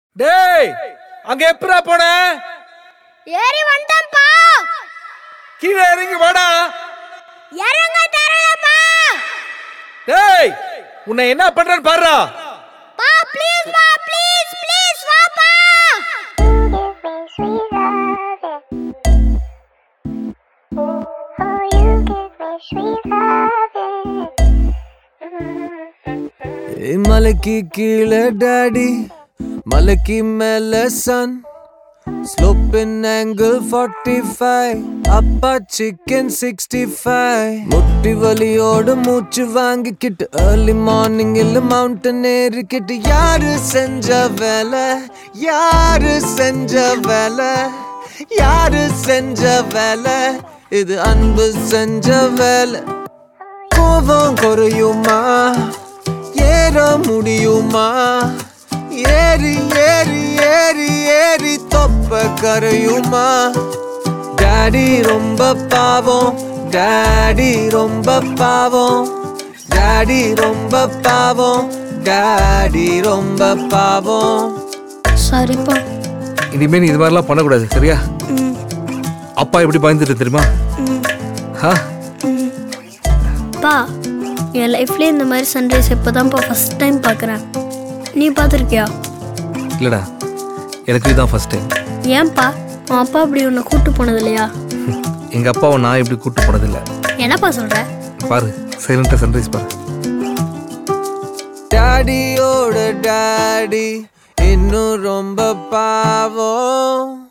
டேய் அங்க எப்படா போன ஏறி வந்துட்டேன்ப்பா கீழே இறங்கி வாடா இறங்க தரலப்பா டேய் உன்னை என்ன பண்றேன்னு பாருடா பா ப்ளீஸ் பா ப்ளீஸ் ப்ளீஸ் வாப்பா மலைக்கு கீழே டாடி மலைக்கு மேல சன் ஸ்லோப்பின் ஆங்கிள் ஃபார்ட்டி ஃபைவ் அப்பா சிக்கன் சிக்ஸ்டி ஃபைவ் முட்டி வலியோடு மூச்சு வாங்கிக்கிட்டு ஏர்லி மார்னிங் இல்ல மவுண்டன் ஏறிக்கிட்டு யாரு செஞ்ச வேலை யாரு செஞ்ச வேலை யாரு செஞ்ச வேலை இது அன்பு செஞ்ச வேலை கோபம் குறையுமா ஏற முடியுமா ஏறி ஏறி ஏறி ஏறி தொப்ப கரையுமா டாடி ரொம்ப பாவம் டாடி ரொம்ப பாவம் டாடி ரொம்ப பாவம் டாடி ரொம்ப பாவம் சாரிப்பா இனிமே நீ இது மாதிரிலாம் பண்ணக்கூடாது சரியா அப்பா எப்படி பயந்துட்டு தெரியுமா ஆ பா என் லைஃப்லேயே இந்த மாதிரி சன்ரைஸ் இப்போ தான்ப்பா ஃபஸ்ட் டைம் பார்க்குறேன் நீ பார்த்துருக்கியா இல்லடா எனக்கு இதுதான் ஃபர்ஸ்ட் டைம் ஏன்பா உன் அப்பா அப்படி உன்னை கூட்டு போனது இல்லையா எங்க அப்பாவை நான் எப்படி கூட்டு போனதில்லை என்னப்பா சொல்கிற பாரு சைலண்டா சன்ரைஸ் பாரு டாடியோட டாடி இன்னும் ரொம்ப பாவம்